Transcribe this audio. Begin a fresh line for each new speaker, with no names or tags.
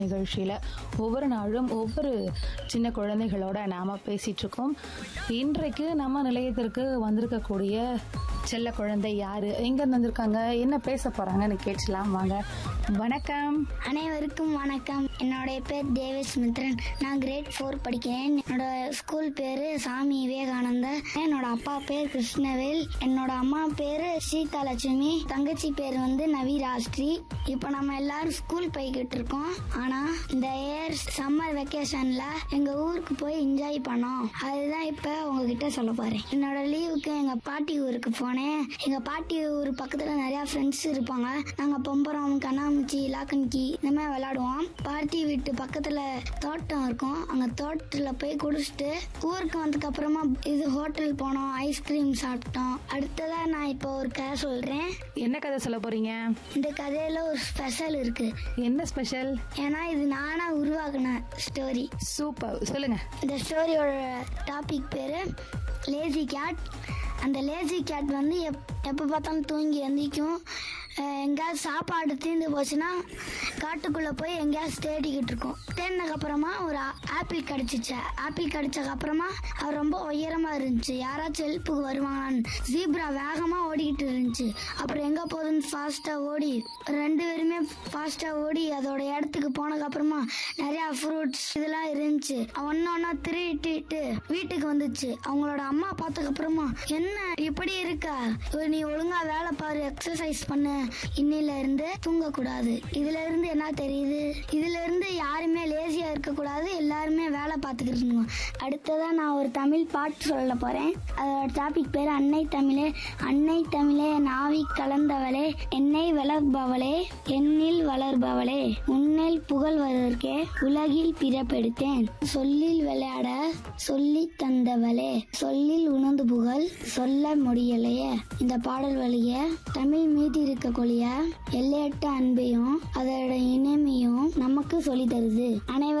நிகழ்ச்சியில் ஒவ்வொரு நாளும் ஒவ்வொரு சின்ன குழந்தைகளோட நாம பேசிட்டு இருக்கோம் இன்றைக்கு நம்ம நிலையத்திற்கு வந்திருக்கக்கூடிய செல்ல குழந்தை யாரு எங்க இருந்து வந்திருக்காங்க என்ன பேச போறாங்கன்னு கேட்கலாம் வாங்க வணக்கம்
அனைவருக்கும் வணக்கம் என்னுடைய பேர் தேவேஷ் மித்ரன் நான் கிரேட் ஃபோர் படிக்கிறேன் என்னோட ஸ்கூல் பேரு சாமி விவேகானந்தர் என்னோட அப்பா பேர் கிருஷ்ணவேல் என்னோட அம்மா பேரு சீதாலட்சுமி தங்கச்சி பேர் வந்து நவிராஸ்ரீ இப்போ நம்ம எல்லாரும் ஸ்கூல் போய்கிட்டு இருக்கோம் ஆனா இந்த இயர் சம்மர் வெக்கேஷன்ல எங்க ஊருக்கு போய் என்ஜாய் பண்ணோம் அதுதான் இப்ப உங்ககிட்ட சொல்ல போறேன் என்னோட லீவுக்கு எங்க பாட்டி ஊருக்கு போனேன் எங்க பாட்டி ஊர் பக்கத்துல நிறைய ஃப்ரெண்ட்ஸ் இருப்பாங்க நாங்க பொம்பரம் கண்ணாமூச்சி லாக்கன்கி இந்த மாதிரி விளையாடுவோம் பாட்டி வீட்டு பக்கத்துல தோட்டம் இருக்கும் அங்க தோட்டத்துல போய் குடிச்சிட்டு ஊருக்கு வந்ததுக்கு அப்புறமா இது ஹோட்டல் போனோம் ஐஸ்கிரீம் சாப்பிட்டோம் அடுத்ததா நான் இப்போ ஒரு கதை சொல்றேன்
என்ன கதை சொல்ல போறீங்க
இந்த கதையில ஒரு ஸ்பெஷல் இருக்கு
என்ன ஸ்பெஷல்
ஏன்னா இது நானா உருவாக்குன ஸ்டோரி
சூப்பர் சொல்லுங்க
இந்த ஸ்டோரியோட டாபிக் பேரு லேசி கேட் அந்த லேசி கேட் வந்து எப் எப்போ பார்த்தாலும் தூங்கி எந்திரிக்கும் அஹ் எங்கேயாவது சாப்பாடு தீர்ந்து போச்சுன்னா காட்டுக்குள்ளே போய் எங்கேயாவது தேடிக்கிட்டு இருக்கும் தேடினதுக்கு அப்புறமா ஒரு ஆ- ஆப்பிள் கிடச்சிச்சு ஆப்பிள் கிடைச்சதுக்கு அப்புறமா அது ரொம்ப உயரமாக இருந்துச்சு யாராச்சும் ஹெல்ப்புக்கு வருவாங்களான்னு ஜீப்ரா வேகமாக ஓடிக்கிட்டு இருந்துச்சு அப்புறம் எங்கே போகுதுன்னு ஃபாஸ்ட்டாக ஓடி ரெண்டு பேருமே ஃபாஸ்ட்டாக ஓடி அதோட இடத்துக்கு போனதுக்கு அப்புறமா நிறையா ஃப்ரூட்ஸ் இதெல்லாம் இருந்துச்சு ஒன்னு ஒன்னா திருட்டிட்டு வீட்டுக்கு வந்துச்சு அவங்களோட அம்மா பார்த்ததுக்கு அப்புறமா என்ன இப்படி இருக்க ஒரு நீ ஒழுங்கா வேலை பாரு எக்ஸசைஸ் பண்ணு இன்னில இருந்து தூங்க கூடாது இதுல இருந்து என்ன தெரியுது இதுல இருந்து யாருமே லேசியா இருக்க கூடாது எல்லாருமே வேலை பார்த்துக்கிட்டு இருக்கணும் அடுத்ததா நான் ஒரு தமிழ் பாட்டு சொல்ல போறேன் அதோட டாபிக் பேர் அன்னை தமிழே அன்னை தமிழே நாவி கலந்தவளே என்னை வளர்ப்பவளே என்னில் வளர்பவளே உன்னில் புகழ்வதற்கே உலகில் பிறப்பெடுத்தேன் சொல்லில் விளையாட சொல்லி தந்தவளே சொல்லில் உணர்ந்து புகழ் சொல்ல முடியலையே இந்த பாடல் வழிய தமிழ் மீது இருக்கக்கூடிய எல்லையற்ற அன்பையும் அதோட இனிமையும் நமக்கு சொல்லி தருது அனைவரும்